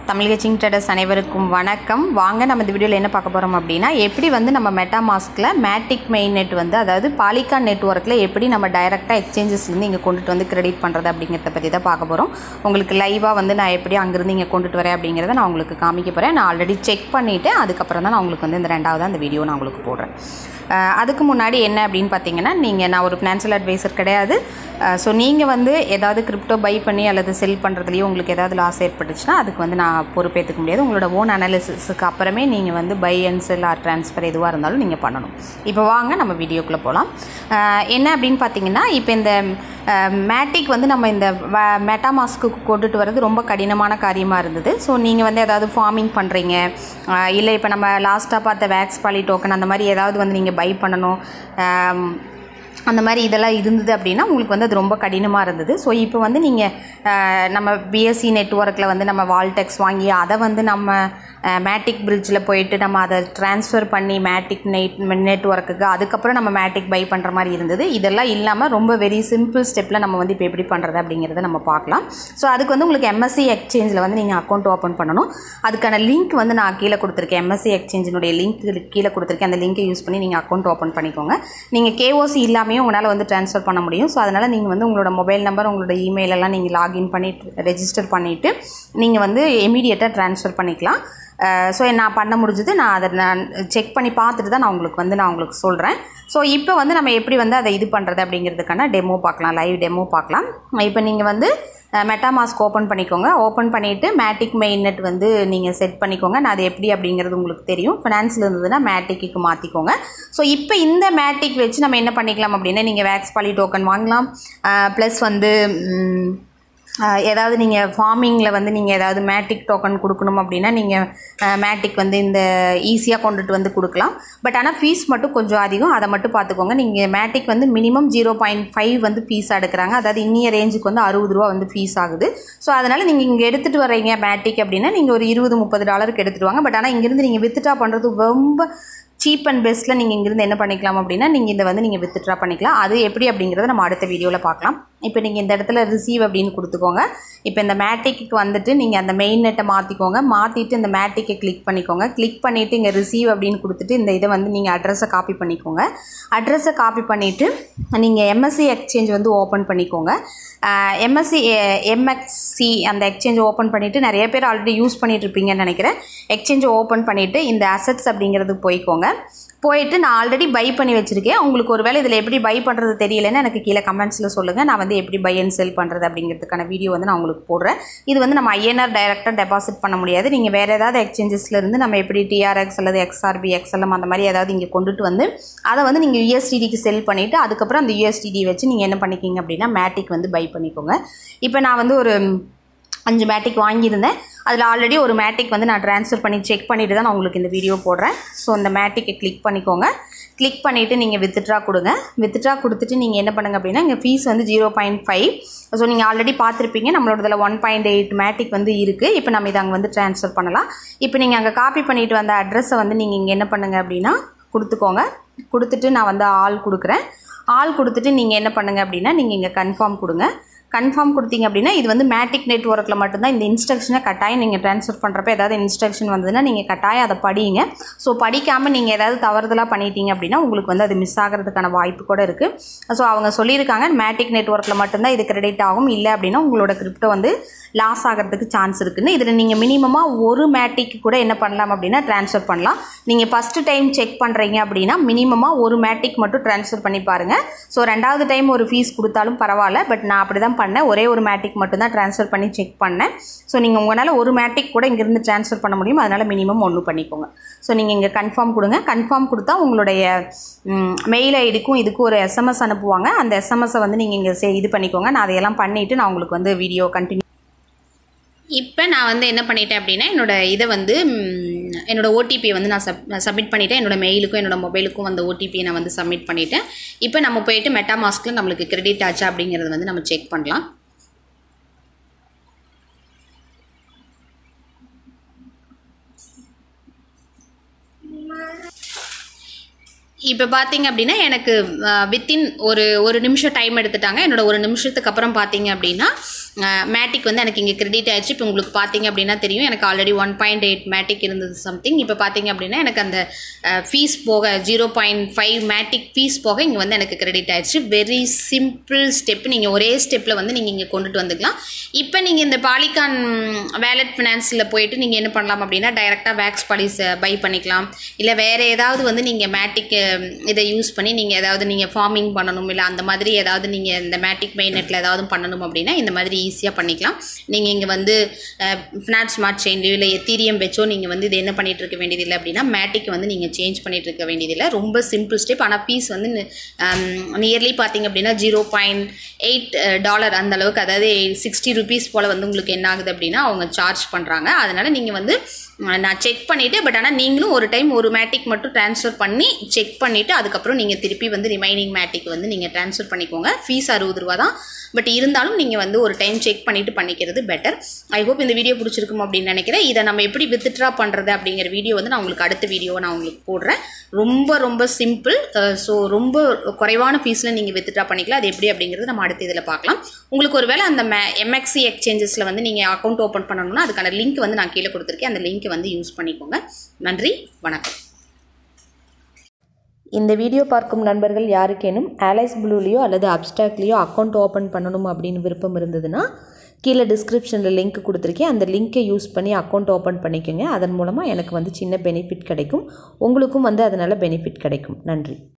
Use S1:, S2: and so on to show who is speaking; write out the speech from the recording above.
S1: Tamil கச்சிங் traders அனைவருக்கும் வணக்கம் வாங்க நம்ம இந்த வீடியோவில் என்ன பார்க்க போகிறோம் அப்படின்னா எப்படி வந்து நம்ம மெட்டாமாஸ்கில் மேட்டிக் மெயின் நெட் வந்து அதாவது பாலிகான் நெட்ஒர்க்கில் எப்படி நம்ம டைரெக்டாக எக்ஸ்சேஞ்சஸ்லேருந்து இங்கே கொண்டுட்டு வந்து கிரெடிட் பண்ணுறது அப்படிங்கிறத பற்றி தான் பார்க்க போகிறோம் உங்களுக்கு லைவாக வந்து நான் எப்படி அங்கேருந்து இங்கே கொண்டுட்டு வரேன் அப்படிங்கிறத நான் உங்களுக்கு காமிக்க போகிறேன் நான் ஆல்ரெடி செக் பண்ணிவிட்டு அதுக்கப்புறம் தான் நான் உங்களுக்கு வந்து இந்த ரெண்டாவது அந்த வீடியோ நான் உங்களுக்கு போடுறேன் அஹ் அதுக்கு முன்னாடி என்ன அப்படின்னு பார்த்தீங்கன்னா நீங்கள் நான் ஒரு ஃபினான்ஷியல் அட்வைசர் கிடையாது ஸோ நீங்கள் வந்து ஏதாவது கிரிப்டோ பை பண்ணி அல்லது செல் பண்ணுறதுலையும் உங்களுக்கு ஏதாவது லாஸ் ஏற்பட்டுச்சுன்னா அதுக்கு வந்து நான் பொறுப்பேற்றுக்க முடியாது உங்களோட ஓன் அனாலிசிஸுக்கு அப்புறமே நீங்கள் வந்து buy and sell or transfer எதுவாக இருந்தாலும் நீங்கள் பண்ணணும் இப்போ வாங்க நம்ம வீடியோக்குள்ளே போகலாம் என்ன அப்படின்னு பார்த்தீங்கன்னா இப்போ இந்த மேட்டிக் வந்து நம்ம இந்த மெட்டாமாஸ்க்கு கொண்டுட்டு வர்றது ரொம்ப கடினமான காரியமாக இருந்தது ஸோ நீங்கள் வந்து ஏதாவது ஃபார்மிங் பண்ணுறீங்க இல்லை இப்போ நம்ம லாஸ்ட்டாக பார்த்த வேக்ஸ் பாலி டோக்கன் அந்த மாதிரி ஏதாவது வந்து நீங்கள் பை பண்ணணும் ஆம், அந்த மாதிரி இதெல்லாம் இருந்தது அப்படின்னா உங்களுக்கு வந்து அது ரொம்ப கடினமாக இருந்தது ஸோ இப்போ வந்து நீங்கள் நம்ம பிஎஸ்சி நெட்ஒர்க்கில் வந்து நம்ம வால்டெக்ஸ் வாங்கி அதை வந்து நம்ம மேட்டிக் பிரிட்ஜில் போயிட்டு நம்ம அதை ட்ரான்ஸ்ஃபர் பண்ணி மேட்டிக் நெட் நெட்ஒர்க்குக்கு அதுக்கப்புறம் நம்ம மேட்டிக் பை பண்ணுற மாதிரி இருந்தது இதெல்லாம் இல்லாமல் ரொம்ப வெரி சிம்பிள் ஸ்டெப்பில் நம்ம வந்து இப்போ எப்படி பண்ணுறது அப்படிங்கிறத நம்ம பார்க்கலாம் ஸோ அதுக்கு வந்து உங்களுக்கு எம்எஸ்சி எக்ஸ்சேஞ்சில் வந்து நீங்கள் அக்கௌண்ட் ஓப்பன் பண்ணணும் அதுக்கான லிங்க் வந்து நான் கீழே கொடுத்துருக்கேன் எம்எஸ்சி எக்ஸ்சேஞ்சினுடைய லிங்க் கீழே கொடுத்துருக்கேன் அந்த லிங்கை யூஸ் பண்ணி நீங்கள் அக்கௌண்ட் ஓப்பன் பண்ணிக்கோங்க நீங்கள் கேஓசி இல்லாமையும் உங்களால் வந்து ட்ரான்ஸ்ஃபர் பண்ண முடியும் ஸோ அதனால் நீங்கள் வந்து உங்களோட மொபைல் நம்பர் உங்களோட இமெயில் எல்லாம் நீங்கள் லாகின் பண்ணி ரெஜிஸ்டர் பண்ணிவிட்டு நீங்கள் வந்து இமீடியட்டாக ட்ரான்ஸ்ஃபர் பண்ணிக்கலாம் ஸோ நான் பண்ண முடிஞ்சது நான் அதை நான் செக் பண்ணி பார்த்துட்டு தான் நான் உங்களுக்கு வந்து நான் உங்களுக்கு சொல்கிறேன் ஸோ இப்போ வந்து நம்ம எப்படி வந்து அதை இது பண்ணுறது அப்படிங்கிறதுக்கான டெமோ பார்க்கலாம் லைவ் டெமோ பார்க்கலாம் இப்போ நீங்கள் வந்து மெட்டாமாஸ்க் ஓப்பன் பண்ணிக்கோங்க ஓப்பன் பண்ணிவிட்டு மேட்டிக் மெயின் நெட் வந்து நீங்கள் செட் பண்ணிக்கோங்க நான் அது எப்படி அப்படிங்கிறது உங்களுக்கு தெரியும் ஃபினான்ஸில் இருந்ததுன்னா மேட்டிக்கு மாற்றிக்கோங்க ஸோ இப்போ இந்த மேட்டிக் வச்சு நம்ம என்ன பண்ணிக்கலாம் அப்படின்னா நீங்கள் வேக்ஸ் பாலி டோக்கன் வாங்கலாம் ப்ளஸ் வந்து ம், ஆஹ் ஏதாவது நீங்கள் ஃபார்மிங்கில் வந்து நீங்கள் ஏதாவது மேட்டிக் டோக்கன் கொடுக்கணும் அப்படின்னா நீங்கள் மேட்டிக் வந்து இந்த ஈஸியாக கொண்டுட்டு வந்து கொடுக்கலாம் பட் ஆனால் ஃபீஸ் மட்டும் கொஞ்சம் அதிகம் அதை மட்டும் பார்த்துக்கோங்க நீங்கள் மேட்டிக் வந்து மினிமம் ஜீரோ பாயிண்ட் ஃபைவ் வந்து ஃபீஸ் எடுக்கிறாங்க அதாவது இன்னிய ரேஞ்சுக்கு வந்து அறுபது ரூபா வந்து ஃபீஸ் ஆகுது ஸோ அதனால் நீங்கள் இங்கே எடுத்துகிட்டு வர்றீங்க மேட்டிக் அப்படின்னா நீங்கள் ஒரு இருபது முப்பது டாலருக்கு எடுத்துகிட்டு வாங்க பட் ஆனால் இங்கேருந்து நீங்கள் வித்துட்டா பண்ணுறது ரொம்ப சீப் அண்ட் பெஸ்ட்டில் நீங்கள் இங்கிருந்து என்ன பண்ணிக்கலாம் அப்படின்னா நீங்கள் இதை வந்து நீங்கள் வித்ட்ரா பண்ணிக்கலாம் அது எப்படி அப்படிங்கிறத நம்ம அடுத்த வீடியோவில் பார்க்கலாம் இப்போ நீங்கள் இந்த இடத்துல ரிசீவ் அப்படின்னு கொடுத்துக்கோங்க இப்போ இந்த மேட்டிக்கு வந்துட்டு நீங்கள் அந்த மெயின் நெட்டை மாற்றிக்கோங்க மாற்றிட்டு இந்த மேட்டிக்கை கிளிக் பண்ணிக்கோங்க கிளிக் பண்ணிவிட்டு இங்கே ரிசீவ் அப்படின்னு கொடுத்துட்டு இந்த இதை வந்து நீங்கள் அட்ரஸை காப்பி பண்ணிக்கோங்க அட்ரஸை காப்பி பண்ணிவிட்டு நீங்கள் எம்எஸ்சி எக்ஸ்சேஞ்ச் வந்து ஓப்பன் பண்ணிக்கோங்க எம்எஸ்சி எம்எக்சி அந்த எக்ஸ்சேஞ்ச் ஓப்பன் பண்ணிவிட்டு நிறைய பேர் ஆல்ரெடி யூஸ் பண்ணிட்டு இருப்பீங்கன்னு நினைக்கிறேன் எக்ஸ்சேஞ்ச் ஓப்பன் பண்ணிவிட்டு இந்த அசட்ஸ் அப்படிங்கிறதுக்கு போய்க்கோங்க போயிட்டு நான் ஆல்ரெடி பை பண்ணி வச்சுருக்கேன் உங்களுக்கு ஒரு வேளை இதில் எப்படி பை பண்ணுறது தெரியலன்னு எனக்கு கீழே கமெண்ட்ஸில் சொல்லுங்கள் நான் வந்து எப்படி பை அண்ட் செல் பண்ணுறது அப்படிங்கிறதுக்கான வீடியோ வந்து நான் உங்களுக்கு போடுறேன் இது வந்து நம்ம ஐஎன்ஆர் டைரெக்டாக டெபாசிட் பண்ண முடியாது நீங்கள் வேறு ஏதாவது எக்ஸ்சேஞ்சஸ்ல இருந்து நம்ம எப்படி டிஆர்எக்ஸ் அல்லது எக்ஸ்ஆர்பி எக்ஸ்எல்எம் அந்த மாதிரி ஏதாவது இங்கே கொண்டுட்டு வந்து அதை வந்து நீங்கள் யூஎஸ்டிடிக்கு செல் பண்ணிவிட்டு அதுக்கப்புறம் அந்த யூஎஸ்டிடி வச்சு நீங்கள் என்ன பண்ணிக்கிங்க அப்படின்னா மேட்டிக் வந்து பை பண்ணிக்கோங்க இப்போ நான் வந்து ஒரு அஞ்சு மேட்டிக் வாங்கியிருந்தேன் அதில் ஆல்ரெடி ஒரு மேட்டிக் வந்து நான் ட்ரான்ஸ்ஃபர் பண்ணி செக் பண்ணிட்டு தான் நான் உங்களுக்கு இந்த வீடியோ போடுறேன் ஸோ அந்த மேட்டிக்கை கிளிக் பண்ணிக்கோங்க கிளிக் பண்ணிவிட்டு நீங்கள் வித்ட்ரா கொடுங்க வித்ட்ரா கொடுத்துட்டு நீங்கள் என்ன பண்ணுங்க அப்படின்னா இங்கே ஃபீஸ் வந்து ஜீரோ பாயிண்ட் ஃபைவ் ஸோ நீங்கள் ஆல்ரெடி பார்த்துருப்பீங்க நம்மளோட இதில் ஒன் பாயிண்ட் எயிட் மேட்டிக் வந்து இருக்குது இப்போ நம்ம இதை அங்கே வந்து ட்ரான்ஸ்ஃபர் பண்ணலாம் இப்போ நீங்கள் அங்கே காப்பி பண்ணிட்டு வந்த அட்ரஸை வந்து நீங்கள் இங்கே என்ன பண்ணுங்க அப்படின்னா கொடுத்துக்கோங்க கொடுத்துட்டு நான் வந்து ஆள் கொடுக்குறேன் ஆள் கொடுத்துட்டு நீங்கள் என்ன பண்ணுங்க அப்படின்னா நீங்கள் இங்கே கன்ஃபார்ம் கொடுங்க கன்ஃபார்ம் கொடுத்தீங்க அப்படின்னா இது வந்து மேட்டிக் நெட்ஒர்க்கில் மட்டும்தான் இந்த இன்ஸ்ட்ரக்ஷனை கட்டாயம் நீங்கள் ட்ரான்ஸ்ஃபர் பண்ணுறப்ப ஏதாவது இன்ஸ்ட்ரக்ஷன் வந்ததுன்னா நீங்கள் கட்டாயம் அதை படிங்க ஸோ படிக்காமல் நீங்கள் ஏதாவது தவறுதலாக பண்ணிட்டீங்க அப்படின்னா உங்களுக்கு வந்து அது மிஸ் ஆகிறதுக்கான வாய்ப்பு கூட இருக்குது ஸோ அவங்க சொல்லியிருக்காங்க மேட்டிக் நெட்ஒர்க்கில் மட்டும்தான் இது கிரெடிட் ஆகும் இல்லை அப்படின்னா உங்களோட கிரிப்டோ வந்து லாஸ் ஆகிறதுக்கு சான்ஸ் இருக்குன்னு இதில் நீங்கள் மினிமமாக ஒரு மேட்டிக் கூட என்ன பண்ணலாம் அப்படின்னா ட்ரான்ஸ்ஃபர் பண்ணலாம் நீங்கள் ஃபஸ்ட்டு டைம் செக் பண்ணுறீங்க அப்படின்னா மினிமமாக ஒரு மேட்டிக் மட்டும் ட்ரான்ஸ்ஃபர் பண்ணி பாருங்கள் ஸோ ரெண்டாவது டைம் ஒரு ஃபீஸ் கொடுத்தாலும் பரவாயில்ல பட் நான் அப்படி தான் பண்ணேன் ஒரே ஒரு மேட்டிக் மட்டும் தான் ட்ரான்ஸ்ஃபர் பண்ணி செக் பண்ணேன் ஸோ நீங்கள் உங்களால் ஒரு மேட்டிக் கூட இங்கேருந்து ட்ரான்ஸ்ஃபர் பண்ண முடியும் அதனால் மினிமம் ஒன்று பண்ணிக்கோங்க ஸோ நீங்கள் இங்கே கன்ஃபார்ம் கொடுங்க கன்ஃபார்ம் கொடுத்தா உங்களுடைய மெயில் ஐடிக்கும் இதுக்கும் ஒரு எஸ்எம்எஸ் அனுப்புவாங்க அந்த எஸ்எம்எஸை வந்து நீங்கள் இங்கே இது பண்ணிக்கோங்க நான் அதையெல்லாம் பண்ணிவிட்டு நான் உங்களுக்கு வந்து வீடியோ கண்டினியூ இப்போ நான் வந்து என்ன பண்ணிட்டேன் அப்படின்னா என்னோட இதை வந்து ம், என்னோட ஓடிபியை வந்து நான் சப் சப்மிட் பண்ணிட்டேன் என்னோட மெயிலுக்கும் என்னோட மொபைலுக்கும் அந்த ஓடிபியை நான் வந்து சப்மிட் பண்ணிட்டேன் இப்போ நம்ம போயிட்டு மெட்டாமாஸ்கில் நம்மளுக்கு கிரெடிட் ஆச்சா அப்படிங்கிறத வந்து நம்ம செக் பண்ணலாம் இப்போ பார்த்தீங்க அப்படின்னா எனக்கு வித்தின் ஒரு ஒரு நிமிஷம் டைம் எடுத்துட்டாங்க என்னோட ஒரு நிமிஷத்துக்கு அப்புறம் பார்த்தீங்க அப்படின்னா மேட்டிக் வந்து எனக்கு இங்கே கிரெடிட் ஆயிடுச்சு இப்போ உங்களுக்கு பார்த்தீங்க அப்படின்னா தெரியும் எனக்கு already one point eight Matic இருந்தது சம்திங் இப்போ பார்த்தீங்க அப்படின்னா எனக்கு அந்த ஃபீஸ் போக zero point five Matic fees போக இங்கே வந்து எனக்கு கிரெடிட் ஆயிடுச்சு வெரி சிம்பிள் ஸ்டெப் நீங்கள் ஒரே ஸ்டெப்பில் வந்து நீங்கள் இங்கே கொண்டுட்டு வந்துக்கலாம் இப்போ நீங்கள் இந்த பாலிகான் வேலட் ஃபினான்ஸில் போயிட்டு நீங்கள் என்ன பண்ணலாம் அப்படின்னா டைரெக்டாக வேக்ஸ் பாலிஸ் பை பண்ணிக்கலாம் இல்லை வேறு ஏதாவது வந்து நீங்கள் மேட்டிக் இதை யூஸ் பண்ணி நீங்கள் ஏதாவது நீங்கள் ஃபார்மிங் பண்ணணும் இல்லை அந்த மாதிரி ஏதாவது நீங்கள் இந்த மேட்டிக் மெயினெட்டில் ஏதாவது பண்ணணும் அப்படின்னா இந்த மாதிரி ஈஸியாக பண்ணிக்கலாம் நீங்கள் இங்கே வந்து ஃபினான்ஸ் ஸ்மார்ட் செயின்லையோ இல்லை எத்தீரியம் வச்சோ நீங்கள் வந்து இது என்ன பண்ணிட்டு இருக்க வேண்டியதில்லை அப்படின்னா மேட்டிக் வந்து நீங்கள் சேஞ்ச் பண்ணிட்டு இருக்க வேண்டியதில்லை ரொம்ப சிம்பிள் ஸ்டெப் ஆனால் ஃபீஸ் வந்து நியர்லி பார்த்தீங்க அப்படின்னா ஜீரோ பாயிண்ட் எயிட் டாலர் அந்த அளவுக்கு அதாவது சிக்ஸ்டி ருபீஸ் போல் வந்து உங்களுக்கு என்ன ஆகுது அப்படின்னா அவங்க சார்ஜ் பண்ணுறாங்க அதனால் நீங்கள் வந்து நான் செக் பண்ணிவிட்டு பட் ஆனால் நீங்களும் ஒரு டைம் ஒரு மேட்டிக் மட்டும் ட்ரான்ஸ்ஃபர் பண்ணி செக் பண்ணிவிட்டு அதுக்கப்புறம் நீங்கள் திருப்பி வந்து ரிமைனிங் மேட்டிக் வந்து நீங்கள் ட்ரான்ஸ்ஃபர் பண்ணிக்கோங்க ஃபீஸ் அறுபது ரூபா தான் பட் இருந்தாலும் நீங்கள் வந்து ஒரு டைம் செக் பண்ணிவிட்டு பண்ணிக்கிறது பெட்டர் ஐ ஹோப் இந்த வீடியோ பிடிச்சிருக்கும் அப்படின்னு நினைக்கிறேன் இதை நம்ம எப்படி வித்ட்ரா பண்ணுறது அப்படிங்கிற வீடியோ வந்து நான் உங்களுக்கு அடுத்த வீடியோ நான் உங்களுக்கு போடுறேன் ரொம்ப ரொம்ப சிம்பிள் ஸோ ரொம்ப குறைவான ஃபீஸில் நீங்கள் வித்ட்ரா பண்ணிக்கலாம் அது எப்படி அப்படிங்கிறது நம்ம அடுத்த இதில் பார்க்கலாம் உங்களுக்கு ஒரு வேளை அந்த மே எம்எக்சி எக்ஸ்சேஞ்சஸில் வந்து நீங்கள் அக்கௌண்ட் ஓப்பன் பண்ணணும்னா அதுக்கான லிங்க் வந்து நான் கீழே கொடுத்துருக்கேன் அந்த லிங்க்கை வந்து யூஸ் பண்ணிக்கோங்க நன்றி வணக்கம்
S2: இந்த வீடியோ பார்க்கும் நண்பர்கள் யாருக்கேனும் ஆலைஸ் ப்ளூலேயோ அல்லது அப்டாக்லேயோ அக்கௌண்ட் ஓப்பன் பண்ணணும் அப்படின்னு விருப்பம் இருந்ததுன்னா கீழே டிஸ்கிரிப்ஷனில் லிங்க் கொடுத்துருக்கேன் அந்த லிங்க்கை யூஸ் பண்ணி அக்கௌண்ட் ஓப்பன் பண்ணிக்கோங்க அதன் மூலமாக எனக்கு வந்து சின்ன பெனிஃபிட் கிடைக்கும் உங்களுக்கும் வந்து அதனால் பெனிஃபிட் கிடைக்கும் நன்றி